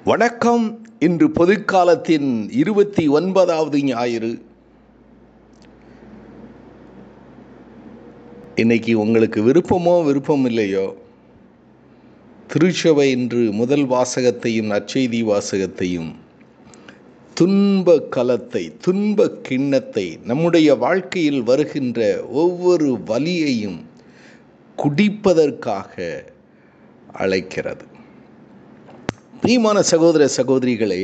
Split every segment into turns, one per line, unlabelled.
வணக்கம் இன்று பொதுக்காலத்தின் இருபத்தி ஒன்பதாவது ஞாயிறு இன்னைக்கு உங்களுக்கு விருப்பமோ விருப்பம் இல்லையோ திருச்சபை இன்று முதல் வாசகத்தையும் நற்செய்தி வாசகத்தையும் துன்ப கலத்தை துன்ப கிண்ணத்தை நம்முடைய வாழ்க்கையில் வருகின்ற ஒவ்வொரு வலியையும் குடிப்பதற்காக அழைக்கிறது பிரியமான சகோதர சகோதரிகளே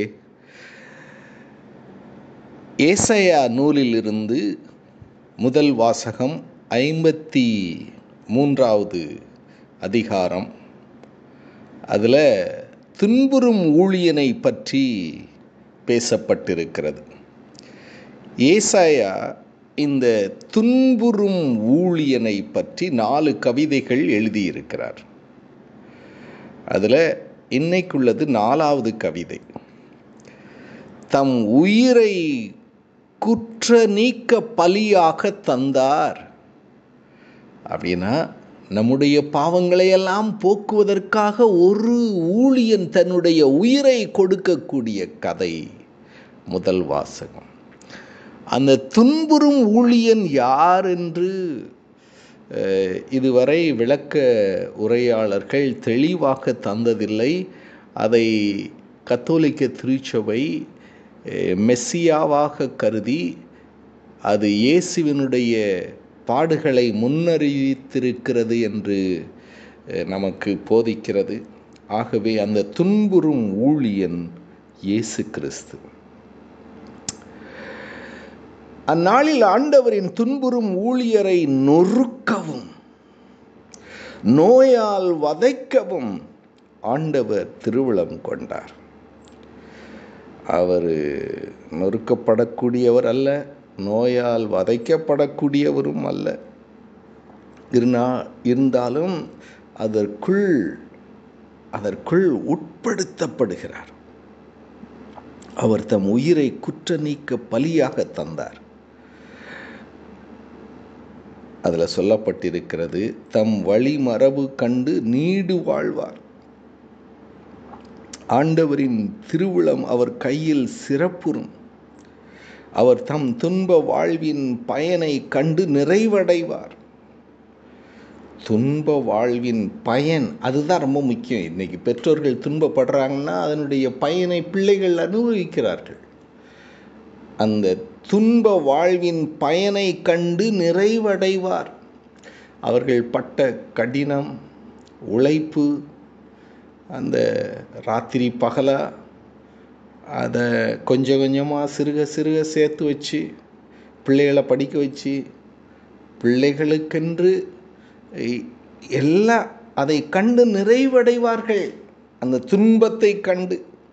ஏசையா நூலிலிருந்து முதல் வாசகம் ஐம்பத்தி மூன்றாவது அதிகாரம் அதில் துன்புறும் ஊழியனை பற்றி பேசப்பட்டிருக்கிறது ஏசாயா இந்த துன்புறும் ஊழியனை பற்றி நாலு கவிதைகள் எழுதியிருக்கிறார் அதில் இன்னைக்குள்ளது நாலாவது கவிதை தம் உயிரை குற்ற நீக்க பலியாக தந்தார் அப்படின்னா நம்முடைய பாவங்களையெல்லாம் போக்குவதற்காக ஒரு ஊழியன் தன்னுடைய உயிரை கொடுக்கக்கூடிய கதை முதல் வாசகம் அந்த துன்புறும் ஊழியன் யார் என்று இதுவரை விளக்க உரையாளர்கள் தெளிவாக தந்ததில்லை அதை கத்தோலிக்க திருச்சபை மெஸ்ஸியாவாக கருதி அது இயேசுவினுடைய பாடுகளை முன்னறிவித்திருக்கிறது என்று நமக்கு போதிக்கிறது ஆகவே அந்த துன்புறும் ஊழியன் இயேசு கிறிஸ்து அந்நாளில் ஆண்டவரின் துன்புறும் ஊழியரை நொறுக்கவும் நோயால் வதைக்கவும் ஆண்டவர் திருவிழம் கொண்டார் அவர் நொறுக்கப்படக்கூடியவர் அல்ல நோயால் வதைக்கப்படக்கூடியவரும் அல்ல இருந்தா இருந்தாலும் அதற்குள் அதற்குள் உட்படுத்தப்படுகிறார் அவர் தம் உயிரை குற்ற நீக்க பலியாக தந்தார் அதில் சொல்லப்பட்டிருக்கிறது தம் வழிமரபு கண்டு நீடு வாழ்வார் ஆண்டவரின் திருவிழம் அவர் கையில் சிறப்புறும் அவர் தம் துன்ப வாழ்வின் பயனை கண்டு நிறைவடைவார் துன்ப வாழ்வின் பயன் அதுதான் ரொம்ப முக்கியம் இன்னைக்கு பெற்றோர்கள் துன்பப்படுறாங்கன்னா அதனுடைய பயனை பிள்ளைகள் அனுபவிக்கிறார்கள் அந்த துன்ப வாழ்வின் பயனை கண்டு நிறைவடைவார் அவர்கள் பட்ட கடினம் உழைப்பு அந்த ராத்திரி பகலா அதை கொஞ்சம் கொஞ்சமாக சிறுக சிறுக சேர்த்து வச்சு பிள்ளைகளை படிக்க வச்சு பிள்ளைகளுக்கென்று எல்லாம் அதை கண்டு நிறைவடைவார்கள் அந்த துன்பத்தை கண்டு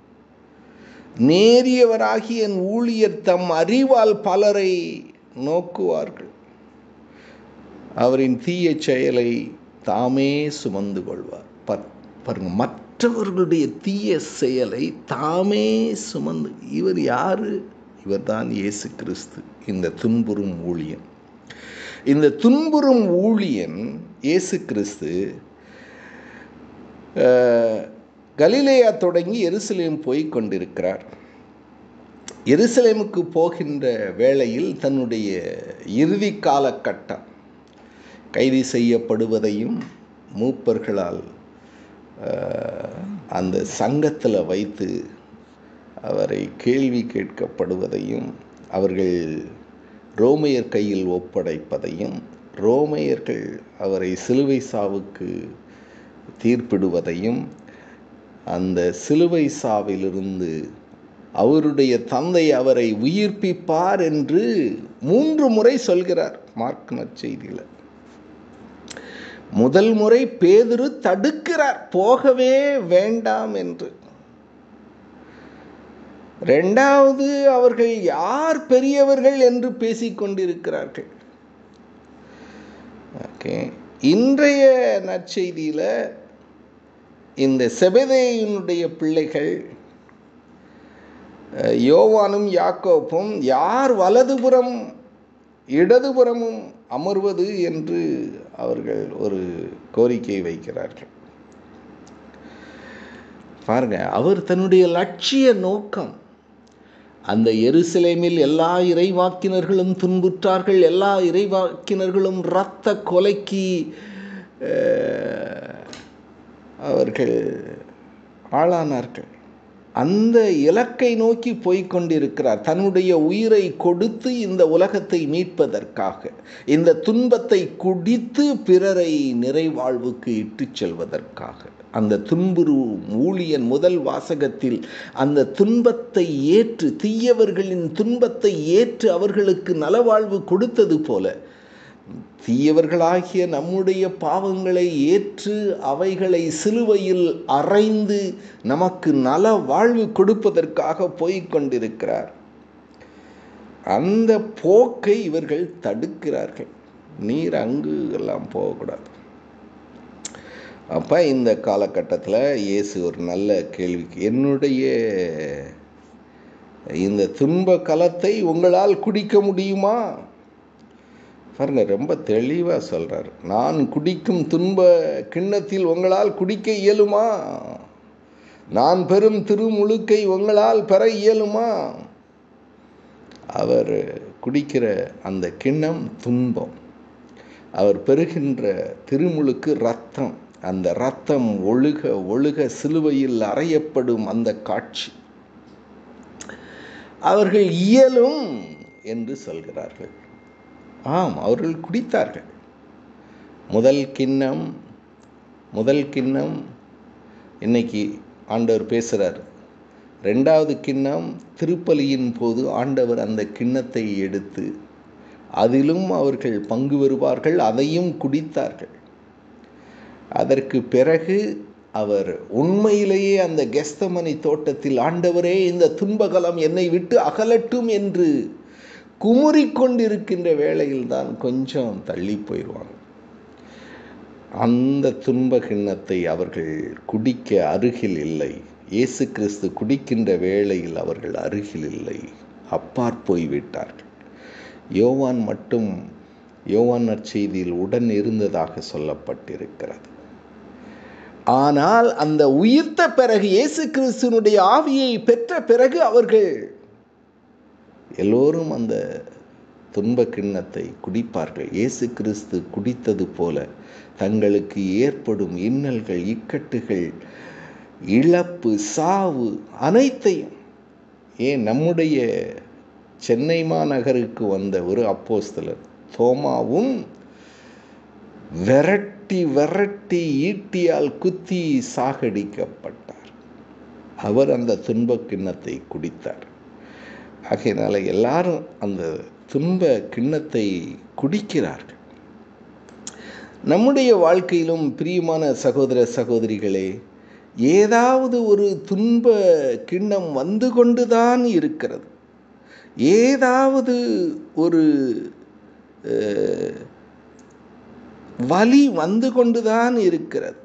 நேரியவராகிய என் ஊழியர் தம் அறிவால் பலரை நோக்குவார்கள் அவரின் தீய செயலை தாமே சுமந்து கொள்வார் பாருங்க மற்றவர்களுடைய தீய செயலை தாமே சுமந்து இவர் யாரு இவர்தான் இயேசு கிறிஸ்து இந்த துன்புறும் ஊழியன் இந்த துன்புறும் ஊழியன் இயேசு கிறிஸ்து கலிலேயா தொடங்கி எருசலேம் போய் கொண்டிருக்கிறார் எருசலேமுக்கு போகின்ற வேளையில் தன்னுடைய இறுதி காலகட்டம் கைது செய்யப்படுவதையும் மூப்பர்களால் அந்த சங்கத்தில் வைத்து அவரை கேள்வி கேட்கப்படுவதையும் அவர்கள் ரோமையர் கையில் ஒப்படைப்பதையும் ரோமையர்கள் அவரை சிலுவை சாவுக்கு தீர்ப்பிடுவதையும் அந்த சிலுவை சாவிலிருந்து அவருடைய தந்தை அவரை உயிர்ப்பிப்பார் என்று மூன்று முறை சொல்கிறார் மார்க் நற்செய்தியில் முதல் முறை பேதுரு தடுக்கிறார் போகவே வேண்டாம் என்று ரெண்டாவது அவர்கள் யார் பெரியவர்கள் என்று பேசிக்கொண்டிருக்கிறார்கள் ஓகே இன்றைய நற்செய்தியில் இந்த செபதேயினுடைய பிள்ளைகள் யோவானும் யாக்கோப்பும் யார் வலதுபுறம் இடதுபுறமும் அமர்வது என்று அவர்கள் ஒரு கோரிக்கை வைக்கிறார்கள் பாருங்க அவர் தன்னுடைய லட்சிய நோக்கம் அந்த எருசலேமில் எல்லா இறைவாக்கினர்களும் துன்புற்றார்கள் எல்லா இறைவாக்கினர்களும் இரத்த கொலைக்கு அஹ், அவர்கள் ஆளானார்கள் அந்த இலக்கை நோக்கி போய்க் கொண்டிருக்கிறார் தன்னுடைய உயிரை கொடுத்து இந்த உலகத்தை மீட்பதற்காக இந்த துன்பத்தை குடித்து பிறரை நிறைவாழ்வுக்கு இட்டுச் செல்வதற்காக அந்த துன்புறு ஊழியன் முதல் வாசகத்தில் அந்த துன்பத்தை ஏற்று தீயவர்களின் துன்பத்தை ஏற்று அவர்களுக்கு நலவாழ்வு கொடுத்தது போல தீயவர்களாகிய நம்முடைய பாவங்களை ஏற்று அவைகளை சிலுவையில் அறைந்து நமக்கு நல வாழ்வு கொடுப்பதற்காக போய்க் கொண்டிருக்கிறார் அந்த போக்கை இவர்கள் தடுக்கிறார்கள் நீர் அங்கு எல்லாம் போகக்கூடாது அப்போ இந்த காலகட்டத்தில் இயேசு ஒரு நல்ல கேள்விக்கு என்னுடைய இந்த துன்ப கலத்தை உங்களால் குடிக்க முடியுமா பாருங்க ரொம்ப தெளிவாக சொல்கிறார் நான் குடிக்கும் துன்ப கிண்ணத்தில் உங்களால் குடிக்க இயலுமா நான் பெறும் திருமுழுக்கை உங்களால் பெற இயலுமா அவர் குடிக்கிற அந்த கிண்ணம் துன்பம் அவர் பெறுகின்ற திருமுழுக்கு ரத்தம் அந்த ரத்தம் ஒழுக ஒழுக சிலுவையில் அறையப்படும் அந்த காட்சி அவர்கள் இயலும் என்று சொல்கிறார்கள் ஆம் அவர்கள் குடித்தார்கள் முதல் கிண்ணம் முதல் கிண்ணம் இன்னைக்கு ஆண்டவர் பேசுகிறார் ரெண்டாவது கிண்ணம் திருப்பலியின் போது ஆண்டவர் அந்த கிண்ணத்தை எடுத்து அதிலும் அவர்கள் பங்கு பெறுவார்கள் அதையும் குடித்தார்கள் அதற்கு பிறகு அவர் உண்மையிலேயே அந்த கெஸ்தமனி தோட்டத்தில் ஆண்டவரே இந்த துன்பகலம் என்னை விட்டு அகலட்டும் என்று குமுறிக்கொண்டிருக்கின்ற வேளையில் தான் கொஞ்சம் தள்ளி போயிடுவாங்க அந்த துன்ப கிண்ணத்தை அவர்கள் குடிக்க அருகில் இல்லை இயேசு கிறிஸ்து குடிக்கின்ற வேளையில் அவர்கள் அருகில் இல்லை அப்பாற் போய்விட்டார்கள் யோவான் மட்டும் யோவான் நற்செய்தியில் உடன் இருந்ததாக சொல்லப்பட்டிருக்கிறது ஆனால் அந்த உயிர்த்த பிறகு இயேசு கிறிஸ்துனுடைய ஆவியை பெற்ற பிறகு அவர்கள் எல்லோரும் அந்த துன்ப கிண்ணத்தை குடிப்பார்கள் இயேசு கிறிஸ்து குடித்தது போல தங்களுக்கு ஏற்படும் இன்னல்கள் இக்கட்டுகள் இழப்பு சாவு அனைத்தையும் ஏன் நம்முடைய சென்னை மாநகருக்கு வந்த ஒரு அப்போஸ்தலர் தோமாவும் விரட்டி விரட்டி ஈட்டியால் குத்தி சாகடிக்கப்பட்டார் அவர் அந்த துன்ப கிண்ணத்தை குடித்தார் ஆகையினால எல்லாரும் அந்த துன்ப கிண்ணத்தை குடிக்கிறார்கள் நம்முடைய வாழ்க்கையிலும் பிரியமான சகோதர சகோதரிகளே ஏதாவது ஒரு துன்ப கிண்ணம் வந்து கொண்டுதான் இருக்கிறது ஏதாவது ஒரு அஹ், வலி வந்து கொண்டுதான் இருக்கிறது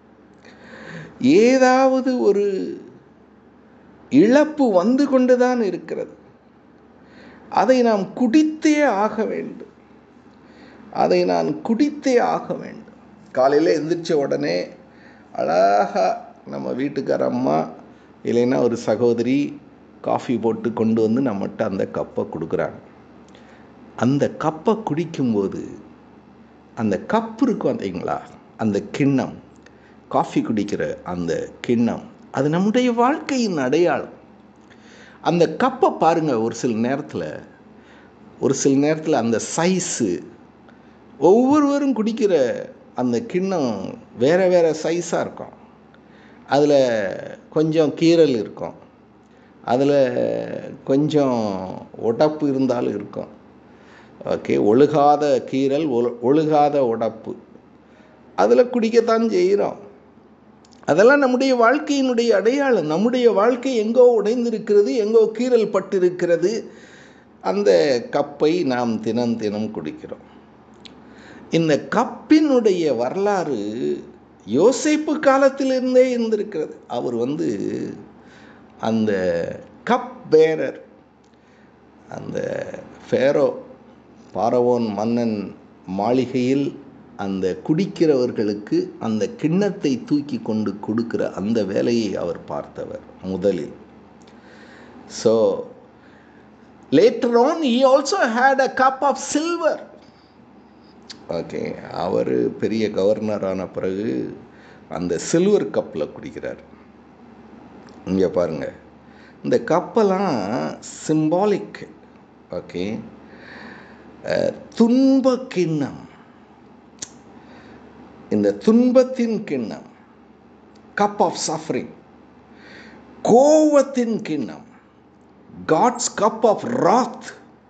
ஏதாவது ஒரு இழப்பு வந்து கொண்டுதான் இருக்கிறது அதை நாம் குடித்தே ஆக வேண்டும் அதை நான் குடித்தே ஆக வேண்டும் காலையில் எந்திரிச்ச உடனே அழகாக நம்ம வீட்டுக்கார அம்மா இல்லைன்னா ஒரு சகோதரி காஃபி போட்டு கொண்டு வந்து நம்மகிட்ட அந்த கப்பை கொடுக்குறாங்க அந்த கப்பை குடிக்கும்போது அந்த கப் இருக்கும் பார்த்தீங்களா அந்த கிண்ணம் காஃபி குடிக்கிற அந்த கிண்ணம் அது நம்முடைய வாழ்க்கையின் அடையாளம் அந்த கப்பை பாருங்க ஒரு சில நேரத்தில் ஒரு சில நேரத்தில் அந்த சைஸு ஒவ்வொருவரும் குடிக்கிற அந்த கிண்ணம் வேற வேற சைஸாக இருக்கும் அதில் கொஞ்சம் கீறல் இருக்கும் அதில் கொஞ்சம் உடப்பு இருந்தாலும் இருக்கும் ஓகே ஒழுகாத கீறல் ஒழு- ஒழுகாத உடப்பு அதில் குடிக்கத்தான் செய்கிறோம் அதெல்லாம் நம்முடைய வாழ்க்கையினுடைய அடையாளம் நம்முடைய வாழ்க்கை எங்கோ உடைந்திருக்கிறது எங்கோ கீறல் பட்டிருக்கிறது அந்த கப்பை நாம் தினம் தினம் குடிக்கிறோம் இந்த கப்பினுடைய வரலாறு யோசேப்பு காலத்திலிருந்தே இருந்திருக்கிறது அவர் வந்து அந்த கப் பேரர் அந்த ஃபேரோ பாரவோன் மன்னன் மாளிகையில் அந்த குடிக்கிறவர்களுக்கு அந்த கிண்ணத்தை தூக்கி கொண்டு கொடுக்கிற அந்த வேலையை அவர் பார்த்தவர் முதலில் so later on he also had a cup of silver okay அவர் பெரிய கவர்னர் ஆன பிறகு அந்த சில்வர் கப்பில் குடிக்கிறார் இங்கே பாருங்க இந்த கப்பெல்லாம் சிம்பாலிக் ஓகே துன்ப கிண்ணம் இந்த துன்பத்தின் கிண்ணம் கப் ஆஃப் சஃபரிங் கோவத்தின் கிண்ணம் காட்ஸ் கப் ஆஃப் ராத்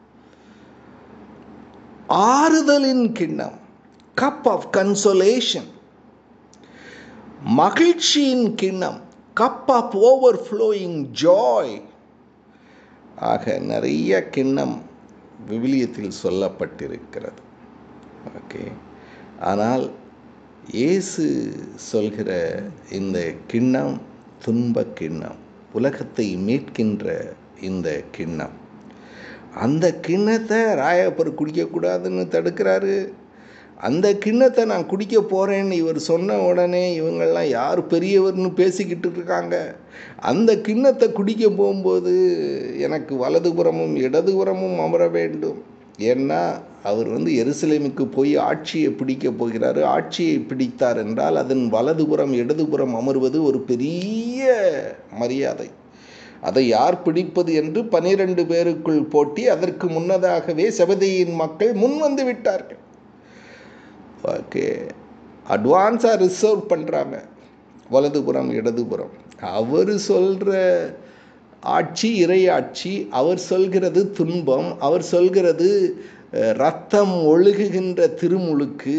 ஆறுதலின் கிண்ணம் கப் ஆஃப் கன்சோலேஷன் மகிழ்ச்சியின் கிண்ணம் cup of overflowing joy ஆக நிறைய கிண்ணம் விவிலியத்தில் சொல்லப்பட்டிருக்கிறது ஓகே ஆனால் இயேசு சொல்கிற இந்த கிண்ணம் துன்ப கிண்ணம் உலகத்தை மீட்கின்ற இந்த கிண்ணம் அந்த கிண்ணத்தை ராயப்பர் குடிக்கக்கூடாதுன்னு தடுக்கிறாரு அந்த கிண்ணத்தை நான் குடிக்க போகிறேன்னு இவர் சொன்ன உடனே இவங்கெல்லாம் யார் பெரியவர்னு பேசிக்கிட்டு இருக்காங்க அந்த கிண்ணத்தை குடிக்க போகும்போது எனக்கு வலதுபுறமும் இடதுபுறமும் அமர வேண்டும் ஏன்னா அவர் வந்து எருசலேமுக்கு போய் ஆட்சியை பிடிக்க போகிறார் ஆட்சியை பிடித்தார் என்றால் அதன் வலதுபுறம் இடதுபுறம் அமர்வது ஒரு பெரிய மரியாதை அதை யார் பிடிப்பது என்று பனிரெண்டு பேருக்குள் போட்டி அதற்கு முன்னதாகவே செபதியின் மக்கள் முன் வந்து விட்டார்கள் ஓகே அட்வான்ஸாக ரிசர்வ் பண்ணுறாங்க வலதுபுறம் இடதுபுறம் அவர் சொல்கிற ஆட்சி இறையாட்சி அவர் சொல்கிறது துன்பம் அவர் சொல்கிறது ரத்தம் ஒழுகுகின்ற திருமுழுக்கு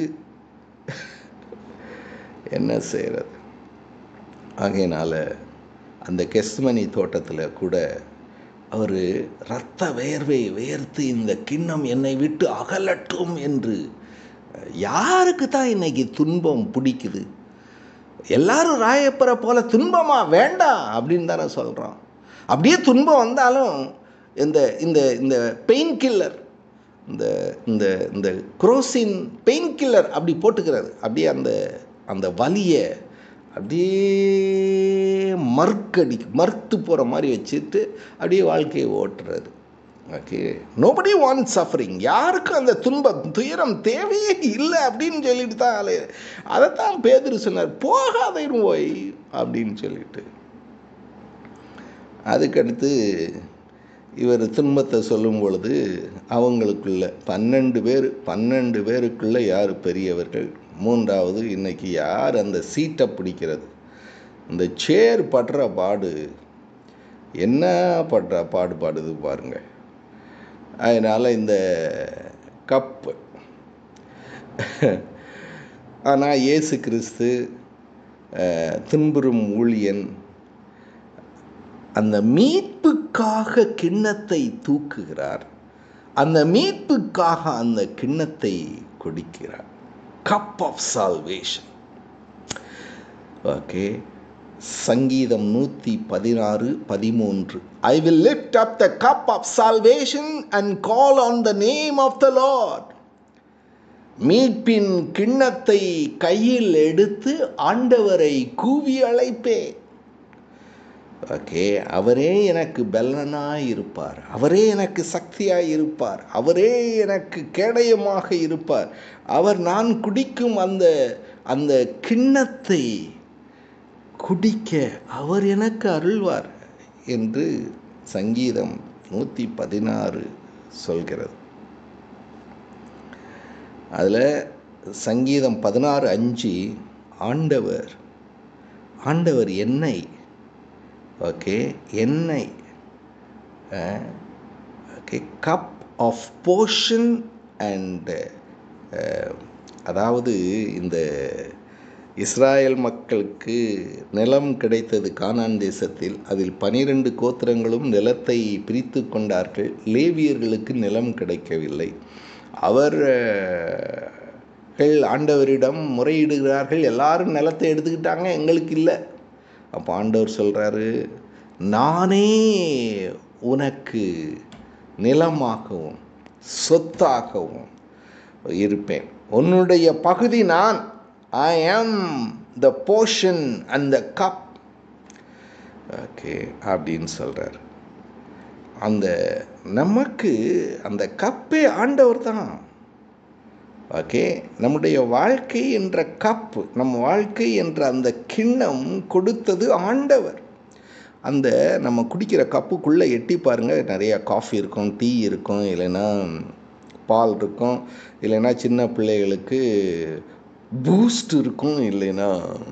என்ன செய்கிறது ஆகையினால அந்த கெஸ்மணி தோட்டத்தில் கூட அவர் இரத்த வேர்வை வேர்த்து இந்த கிண்ணம் என்னை விட்டு அகலட்டும் என்று யாருக்கு தான் இன்னைக்கு துன்பம் பிடிக்குது எல்லாரும் ராயப்பரை போல துன்பமா வேண்டாம் அப்படின்னு தானே சொல்கிறோம் அப்படியே துன்பம் வந்தாலும் இந்த இந்த இந்த பெயின் கில்லர் இந்த இந்த இந்த குரோசின் பெயின் கில்லர் அப்படி போட்டுக்கிறது அப்படியே அந்த அந்த வலியை அப்படியே மறுக்கடி மறுத்து போகிற மாதிரி வச்சுட்டு அப்படியே வாழ்க்கையை ஓட்டுறது ஓகே நோபடி வான் சஃபரிங் யாருக்கும் அந்த துன்பம் துயரம் தேவையே இல்லை அப்படின்னு சொல்லிட்டு தான் ஆளு அதைத்தான் பேதர் சொன்னார் போகாதேன்னு போய் அப்படின்னு சொல்லிட்டு அதுக்கடுத்து இவர் துன்பத்தை சொல்லும் பொழுது அவங்களுக்குள்ள பன்னெண்டு பேர் பன்னெண்டு பேருக்குள்ள யார் பெரியவர்கள் மூன்றாவது இன்னைக்கு யார் அந்த சீட்டை பிடிக்கிறது இந்த சேர் படுற பாடு என்ன படுற பாடு பாடுது பாருங்க அதனால் இந்த கப்பு ஆனால் இயேசு கிறிஸ்து துன்புறும் ஊழியன் அந்த மீட்புக்காக கிண்ணத்தை தூக்குகிறார் அந்த மீட்புக்காக அந்த கிண்ணத்தை கொடுக்கிறார் கப் ஆஃப் சால்வேஷன் ஓகே சங்கீதம் நூற்றி பதினாறு பதிமூன்று I will lift up the cup of salvation and call on the name of the Lord மீட்பின் கிண்ணத்தை கையில் எடுத்து ஆண்டவரை கூவி அழைப்பேன் ஓகே அவரே எனக்கு பலனாய் இருப்பார் அவரே எனக்கு சக்தியாய் இருப்பார் அவரே எனக்கு கேடயமாக இருப்பார் அவர் நான் குடிக்கும் அந்த அந்த கிண்ணத்தை குடிக்க அவர் எனக்கு அருள்வார் என்று சங்கீதம் நூற்றி பதினாறு சொல்கிறது அதில் சங்கீதம் பதினாறு அஞ்சு ஆண்டவர் ஆண்டவர் என்னை ஓகே எண்ணெய் okay cup of portion and அதாவது இந்த இஸ்ராயல் மக்களுக்கு நிலம் கிடைத்தது கானான் தேசத்தில் அதில் பனிரெண்டு கோத்திரங்களும் நிலத்தை பிரித்து கொண்டார்கள் லேவியர்களுக்கு நிலம் கிடைக்கவில்லை அவர்கள் ஆண்டவரிடம் முறையிடுகிறார்கள் எல்லாரும் நிலத்தை எடுத்துக்கிட்டாங்க எங்களுக்கு இல்லை அப்போ ஆண்டவர் சொல்கிறாரு நானே உனக்கு நிலமாகவும் சொத்தாகவும் இருப்பேன் உன்னுடைய பகுதி நான் I am the portion and the cup okay அப்படின்னு சொல்கிறார் அந்த நமக்கு அந்த கப்பே ஆண்டவர் தான் ஓகே நம்முடைய வாழ்க்கை என்ற கப் நம் வாழ்க்கை என்ற அந்த கிண்ணம் கொடுத்தது ஆண்டவர் அந்த நம்ம குடிக்கிற கப்புக்குள்ளே எட்டி பாருங்கள் நிறையா காஃபி இருக்கும் டீ இருக்கும் இல்லைன்னா பால் இருக்கும் இல்லைன்னா சின்ன பிள்ளைகளுக்கு பூஸ்ட் இருக்கும் இல்லைன்னா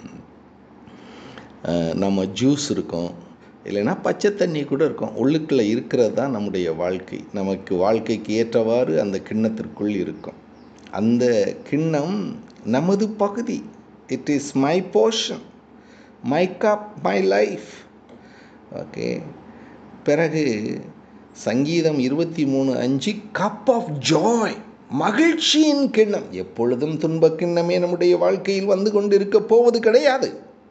நம்ம ஜூஸ் இருக்கும் இல்லைன்னா பச்சை தண்ணி கூட இருக்கும் உள்ளுக்குள்ளே இருக்கிறது தான் நம்முடைய வாழ்க்கை நமக்கு வாழ்க்கைக்கு ஏற்றவாறு அந்த கிண்ணத்திற்குள் இருக்கும் அந்த கிண்ணம் நமது பகுதி it is my portion my cup my life okay பிறகு சங்கீதம் இருபத்தி மூணு அஞ்சு கப் ஆஃப் ஜாய் மகிழ்ச்சியின் கிண்ணம் எப்பொழுதும் துன்ப கிண்ணமே நம்முடைய வாழ்க்கையில் வந்து கொண்டு இருக்க போவது கிடையாது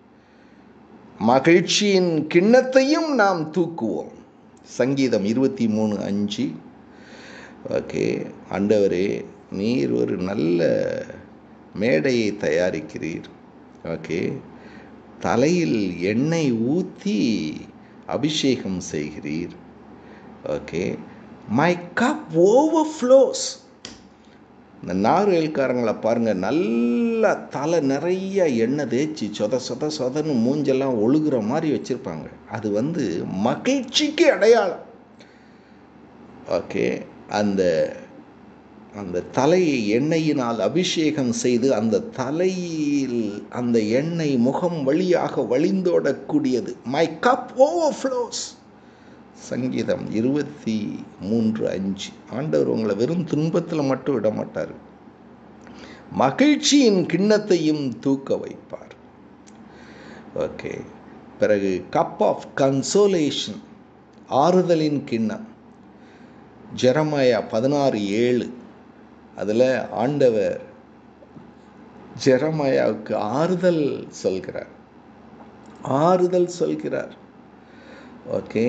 மகிழ்ச்சியின் கிண்ணத்தையும் நாம் தூக்குவோம் சங்கீதம் இருபத்தி மூணு அஞ்சு ஓகே ஆண்டவரே நீர் ஒரு நல்ல மேடையை தயாரிக்கிறீர் ஓகே தலையில் எண்ணெய் ஊற்றி அபிஷேகம் செய்கிறீர் okay my cup overflows இந்த நார்வேல்காரங்களை பாருங்கள் நல்லா தலை நிறைய எண்ணெய் தேய்ச்சி சொத சொத சொதன்னு மூஞ்செல்லாம் ஒழுகுற மாதிரி வச்சுருப்பாங்க அது வந்து மகிழ்ச்சிக்கு அடையாளம் ஓகே அந்த அந்த தலையை எண்ணெயினால் அபிஷேகம் செய்து அந்த தலையில் அந்த எண்ணெய் முகம் வழியாக வழிந்தோடக்கூடியது மை கப் ஓவர் ஃப்ளோஸ் சங்கீதம் இருபத்தி மூன்று அஞ்சு ஆண்டவர் உங்களை வெறும் துன்பத்தில் மட்டும் விட மாட்டார் மகிழ்ச்சியின் கிண்ணத்தையும் தூக்க வைப்பார் ஓகே பிறகு கப் ஆஃப் கன்சோலேஷன் ஆறுதலின் கிண்ணம் ஜெரமாயா பதினாறு ஏழு அதில் ஆண்டவர் ஜெரமாயாவுக்கு ஆறுதல் சொல்கிறார் ஆறுதல் சொல்கிறார் ஓகே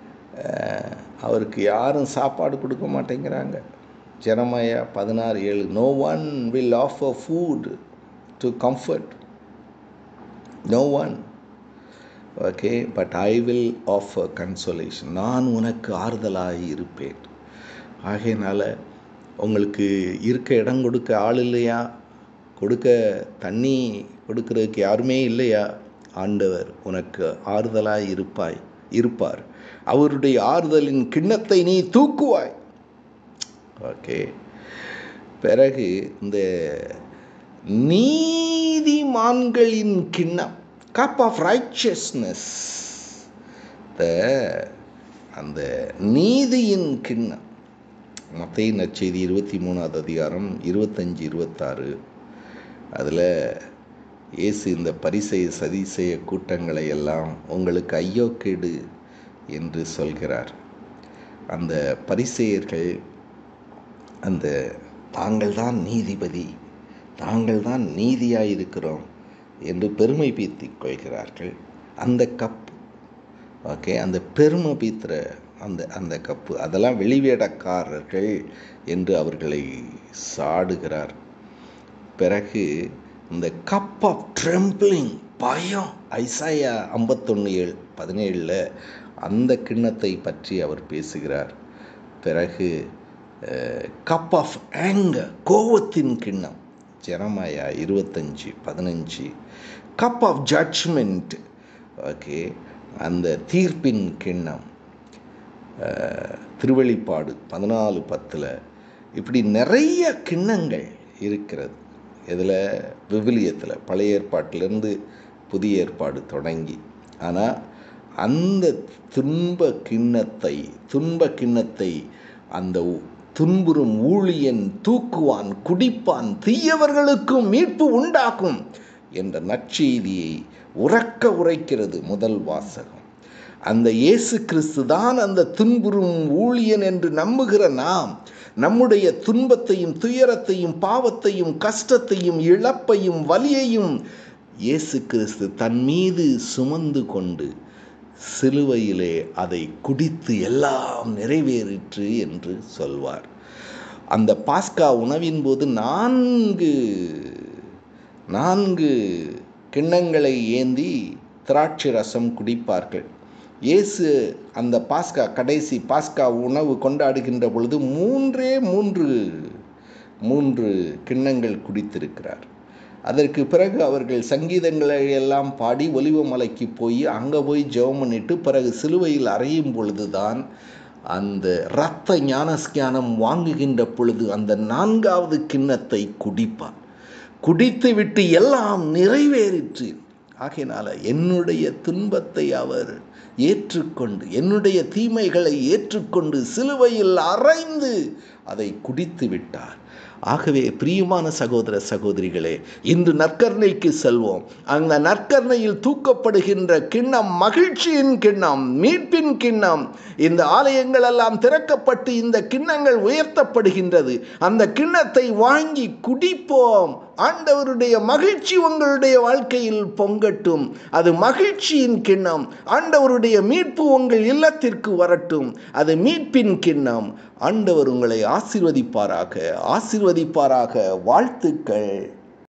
அவருக்கு யாரும் சாப்பாடு கொடுக்க மாட்டேங்கிறாங்க ஜெரமாயா பதினாறு ஏழு no one will offer food to comfort no one okay but I will offer consolation நான் உனக்கு ஆறுதலாக இருப்பேன் ஆகையினால உங்களுக்கு இருக்க இடம் கொடுக்க ஆள் இல்லையா கொடுக்க தண்ணி கொடுக்கறதுக்கு யாருமே இல்லையா ஆண்டவர் உனக்கு ஆறுதலாய் இருப்பாய் இருப்பார் அவருடைய ஆறுதலின் கிண்ணத்தை நீ தூக்குவாய் ஓகே பிறகு இந்த நீதிமான்களின் கிண்ணம் கப் ஆஃப் ரைச்சஸ்னஸ் த அந்த நீதியின் கிண்ணம் மத்திய நற்செய்தி இருபத்தி மூணாவது அதிகாரம் இருபத்தஞ்சி இருபத்தாறு அதில் இயேசு இந்த பரிசெய சதிசெய கூட்டங்களை எல்லாம் உங்களுக்கு ஐயோக்கேடு என்று சொல்கிறார் அந்த பரிசெயர்கள் அந்த தாங்கள் தான் நீதிபதி தாங்கள் தான் நீதியாக இருக்கிறோம் என்று பெருமை பீத்திக் கொள்கிறார்கள் அந்த கப் ஓகே அந்த பெருமை பீத்துற அந்த அந்த கப்பு அதெல்லாம் வெளிவேடக்காரர்கள் என்று அவர்களை சாடுகிறார் பிறகு இந்த கப் ஆஃப் ட்ரெம்பிளிங் பயம் ஐசாயா ஐம்பத்தொன்று ஏழு பதினேழில் அந்த கிண்ணத்தை பற்றி அவர் பேசுகிறார் பிறகு கப் ஆஃப் ஆங்கர் கோவத்தின் கிண்ணம் ஜெரமாயா இருபத்தஞ்சி பதினஞ்சு கப் ஆஃப் ஜட்ஜ்மெண்ட் ஓகே அந்த தீர்ப்பின் கிண்ணம் திருவெளிப்பாடு பதினாலு பத்தில் இப்படி நிறைய கிண்ணங்கள் இருக்கிறது இதில் விவிலியத்தில் பழைய ஏற்பாட்டிலேருந்து புதிய ஏற்பாடு தொடங்கி ஆனால் அந்த துன்ப கிண்ணத்தை துன்ப கிண்ணத்தை அந்த துன்புறும் ஊழியன் தூக்குவான் குடிப்பான் தீயவர்களுக்கும் மீட்பு உண்டாக்கும் என்ற நற்செய்தியை உறக்க உரைக்கிறது முதல் வாசகம் அந்த இயேசு கிறிஸ்து தான் அந்த துன்புறும் ஊழியன் என்று நம்புகிற நாம் நம்முடைய துன்பத்தையும் துயரத்தையும் பாவத்தையும் கஷ்டத்தையும் இழப்பையும் வலியையும் இயேசு கிறிஸ்து தன் மீது சுமந்து கொண்டு சிலுவையிலே அதை குடித்து எல்லாம் நிறைவேறிற்று என்று சொல்வார் அந்த பாஸ்கா உணவின் போது நான்கு நான்கு கிண்ணங்களை ஏந்தி திராட்சை ரசம் குடிப்பார்கள் இயேசு அந்த பாஸ்கா கடைசி பாஸ்கா உணவு கொண்டாடுகின்ற பொழுது மூன்றே மூன்று மூன்று கிண்ணங்கள் குடித்திருக்கிறார் அதற்கு பிறகு அவர்கள் சங்கீதங்களை எல்லாம் பாடி ஒலிவமலைக்கு போய் அங்கே போய் ஜெபம் பண்ணிட்டு பிறகு சிலுவையில் அறையும் பொழுதுதான் அந்த இரத்த ஞானஸ்ஞானம் வாங்குகின்ற பொழுது அந்த நான்காவது கிண்ணத்தை குடிப்பார் குடித்துவிட்டு எல்லாம் நிறைவேறிற்று ஆகையினால என்னுடைய துன்பத்தை அவர் ஏற்றுக்கொண்டு என்னுடைய தீமைகளை ஏற்றுக்கொண்டு சிலுவையில் அரைந்து அதை குடித்து விட்டார் ஆகவே பிரியமான சகோதர சகோதரிகளே இன்று நற்கர்ணைக்கு செல்வோம் அந்த நற்கர்ணையில் தூக்கப்படுகின்ற கிண்ணம் மகிழ்ச்சியின் கிண்ணம் மீட்பின் கிண்ணம் இந்த ஆலயங்கள் எல்லாம் திறக்கப்பட்டு இந்த கிண்ணங்கள் உயர்த்தப்படுகின்றது அந்த கிண்ணத்தை வாங்கி குடிப்போம் ஆண்டவருடைய மகிழ்ச்சி உங்களுடைய வாழ்க்கையில் பொங்கட்டும் அது மகிழ்ச்சியின் கிண்ணம் ஆண்டவருடைய மீட்பு உங்கள் இல்லத்திற்கு வரட்டும் அது மீட்பின் கிண்ணம் ஆண்டவர் உங்களை ஆசிர்வதிப்பாராக ஆசிர்வதிப்பாராக வாழ்த்துக்கள்